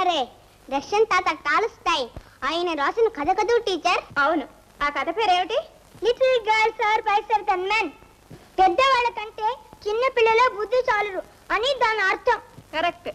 కథలే రష్యన్ తాత కాలుస్తాయి ఆయన రాసిన కథ కదూ టీచర్ అవును ఆ కథ పేరేమిటి little girls are wiser than men పెద్దవాళ్ళ కంటే చిన్న పిల్లల బుద్ధి చాలురు అని దాని అర్థం కరెక్ట్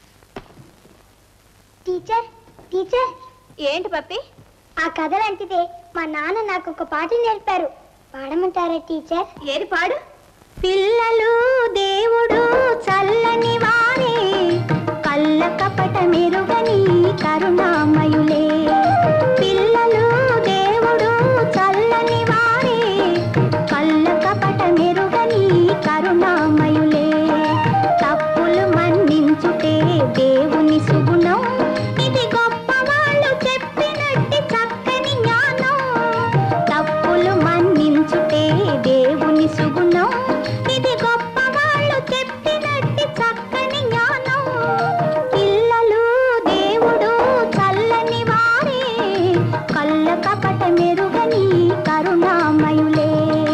టీచర్ టీచర్ ఏంటి పప్పి ఆ కథ లాంటిదే మా నాన్న నాకు ఒక పాట నేర్పారు పాడమంటారా టీచర్ ఏది పాడు పిల్లలు దేవుడు చల్లని వారే కళ్ళ కపట మెరుగని కరుణామయులే పిల్లలు దేవుడు చల్లని వారే కళ్ళ కపట మెరుగని కరుణామయులే తప్పులు మన్నించుటే దేవుని సుగుణం ఇది గొప్ప వాళ్ళు చెప్పినట్టి చక్కని జ్ఞానం తప్పులు మన్నించుటే దేవుని సుగుణం ఇది గొప్ప వాళ్ళు చెప్పినట్టి చక్కని జ్ఞానం పిల్లలు దేవుడు చల్లని వారే కళ్ళ కపట మెరుగని కరుణామయులే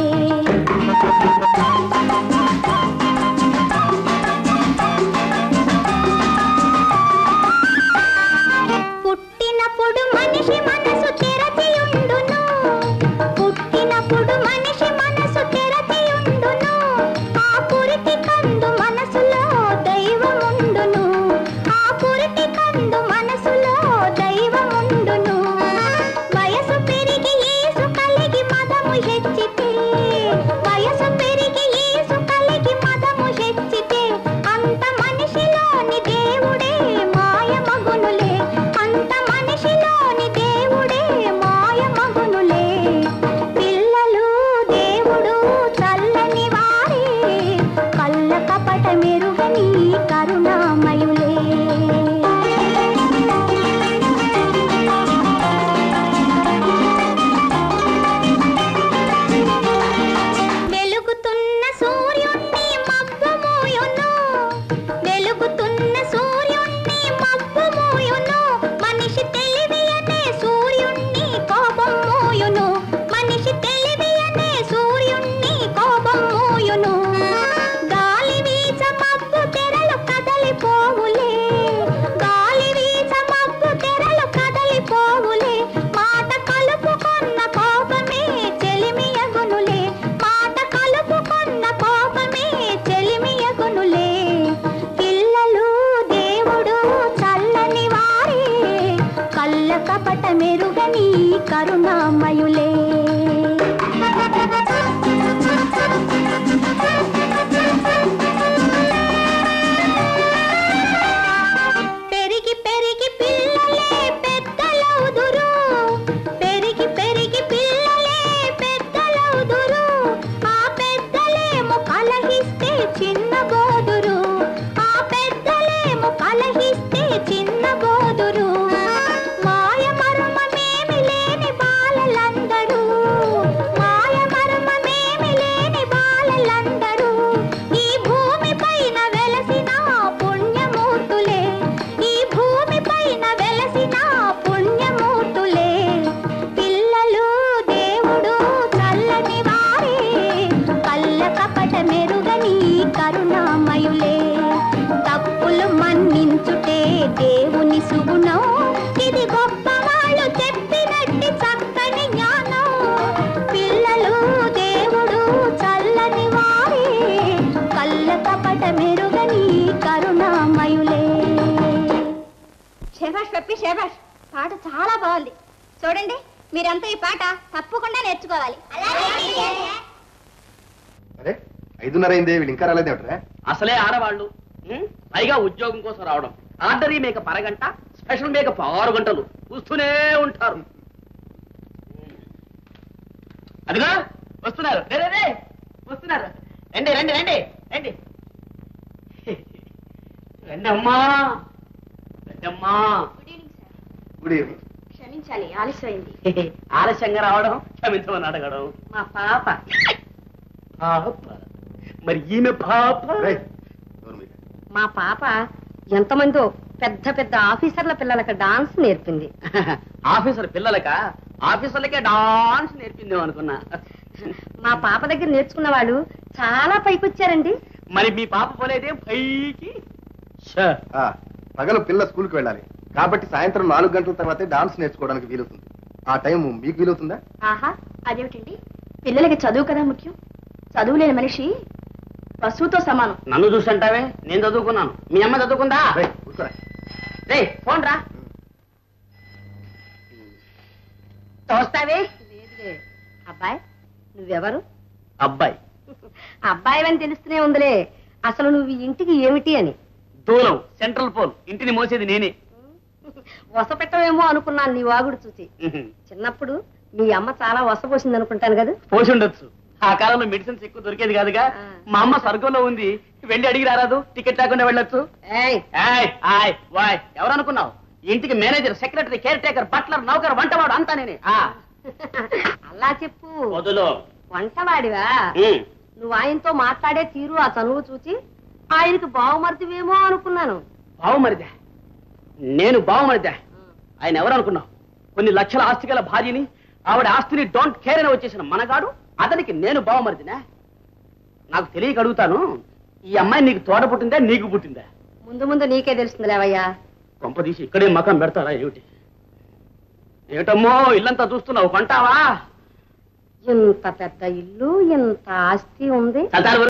పుట్టినప్పుడు మనిషి మనసు తెరచియుండును పుట్టినప్పుడు మనిషి మనసు తెరచియుండును ఆ పురిటి కందు మనసులో దైవముండును ఆ పురిటి కందు మనసులో దైవముండును వయసు పెరిగి ఏసు కలిగి మదము హెచ్చితే వయసు పెరిగి ఏసు కలిగి మదము హెచ్చితే అంత మనిషిలోని దేవుడే మాయమగునులే అంత మనిషిలోని దేవుడే మాయమగునులే పిల్లలు దేవుడు చల్లని వారే కళ్ళ కపట మెరుగని కరుణామయులే వెలుగుతున్న సూర్యుణ్ణి మబ్బు మోయును వెలుగుతున్న సూర్యుణ్ణి మబ్బు మోయును మనిషి తెలివి అనే సూర్యుణ్ణి కోపం మోయును మనిషి తెలివి అనే సూర్యుణ్ణి కోపం మోయును గాలి వీచ మబ్బు తెరలు కదలిపోవులే గాలి వీచ మబ్బు తెరలు కదలిపోవులే మాట కలుపుకున్న కోపమే చెలిమియగునులే మాట కలుపుకున్న కోపమే చెలిమియగునులే పిల్లలు దేవుడు చల్లని వారే కళ్ళ కపట మెరుగని కరుణామయులే పెరిగి పెరిగి పిల్లలే పెద్దలవుదురు పెరిగి పెరిగి పిల్లలే పెద్దలవుదురు ఆ పెద్దలేమో కలహిస్తే చిన్న బోదురు ఆ పెద్దలేమో కలహిస్తే చిన్న బోదురు మాయ మర్మమేమి లేని బాలలందరూ మాయ మర్మమేమి లేని బాలలందరూ ఈ భూమి పైన వెలసిన పుణ్యమూర్తులే ఈ భూమి పైన వెలసిన పుణ్యమూర్తులే పిల్లలు దేవుడు చల్లని వారే కళ్ళ కపట మెరుగని కరుణామయులే తప్పులు మన్నించుటే దేవుని సుగుణం ఇది గొప్ప వాళ్ళు చెప్పినట్టి చక్కని జ్ఞానం పిల్లలు దేవుడు చల్లని వారే కళ్ళ కపట మెరుగని కరుణామయులే శేభాష్ పప్పి శేభాష్ పాట చాలా బాగుంది చూడండి మీరంతా ఈ పాట తప్పకుండా నేర్చుకోవాలి అరే ఐదున్నర అయింది వీళ్ళు ఇంకా రాలేదేమిట్రా అసలే ఆడవాళ్ళు ఉం? పైగా ఉద్యోగం కోసం రావడం ఆర్డరీ మేకప్ అరగంట స్పెషల్ మేకప్ ఆరు గంటలు చూస్తూనే ఉంటారు అదిగా వస్తున్నారు రే, రే, రే, వస్తున్నారు రండి రండి రండి రండి రండి అమ్మా రండి అమ్మా గుడ్ ఈవినింగ్ క్షమించాలి ఆలస్యమైంది ఆలస్యంగా రావడం క్షమించమని అడగడం మా పాప పాప మరి ఈమె పాప రేయ్, నోరు మూయి. మా పాప ఎంతమందో పెద్ద పెద్ద ఆఫీసర్ల పిల్లలకు డాన్స్ నేర్పింది ఆఫీసర్ పిల్లలక ఆఫీసర్లకే డాన్స్ నేర్పిందేమో అనుకున్నా మా పాప దగ్గర నేర్చుకున్న వాళ్ళు చాలా పైకొచ్చారండి మరి మీ పాప పోలేదే పైకి ష. ఆ, పగలు పిల్ల స్కూల్కి వెళ్ళాలి కాబట్టి సాయంత్రం నాలుగు గంటల తర్వాతే డాన్స్ నేర్చుకోవడానికి వీలవుతుంది ఆ టైం మీకు వీలవుతుందా ఆహా అదేమిటండి పిల్లలకి చదువు కదా ముఖ్యం చదువు లేని మనిషి పశువుతో సమానం నన్ను చూసంటావే నేను చదువుకున్నాను మీ అమ్మ చదువుకుందా రేయ్, కూర్చోరా. రే ఫోన్ రా తోస్తావే లేదులే. అబ్బాయి నువ్వెవరు అబ్బాయి అబ్బాయి అని తెలుస్తూనే ఉందిలే అసలు నువ్వు ఈ ఇంటికి ఏమిటి అని దూలం సెంట్రల్ పోల్ ఇంటిని మోసేది నేనే వసపెట్టవేమో అనుకున్నాను నీ వాగుడు చూసి చిన్నప్పుడు మీ అమ్మ చాలా వసపోసింది అనుకుంటాను కదా పోసి ఉండొచ్చు ఆ కాలంలో మెడిసిన్స్ ఎక్కువ దొరికేది కాదుగా ఆ. మా అమ్మ స్వర్గంలో ఉంది వెళ్ళి అడిగి రారాదు టికెట్ లేకుండా వెళ్ళొచ్చు ఏయ్ ఏయ్, ఆయ్, వాయ్, ఎవరనుకున్నావు ఇంటికి manager secretary caretaker butler నౌకర్ వంటవాడు అంతా నేనే ఆ, అలా చెప్పు వదులు వంటవాడివా ఉమ్, నువ్వు ఆయనతో మాట్లాడే తీరు ఆ చనువు చూచి ఆయనకి బావమరిదివేమో అనుకున్నాను బావమరిదా నేను బావమరిదా ఆయన ఎవరనుకున్నావు కొన్ని లక్షల ఆస్తి గల భార్యని ఆవిడ ఆస్తిని డోంట్ కేర్ అని వచ్చేసిన మనగాడు అతనికి నేను బావమరిదినా నాకు తెలియక అడుగుతాను ఈ అమ్మాయి నీకు తోడ పుట్టిందా నీకు పుట్టిందా ముందు ముందు నీకే తెలుస్తుంది లేవయ్యా కొంపదీసి ఇక్కడే మకం పెడతారా ఏమిటి ఏటమ్మో ఇల్లంతా చూస్తున్నావు కొంటావా ఇంత పెద్ద ఇల్లు ఇంత ఆస్తి ఉంది చల్తారు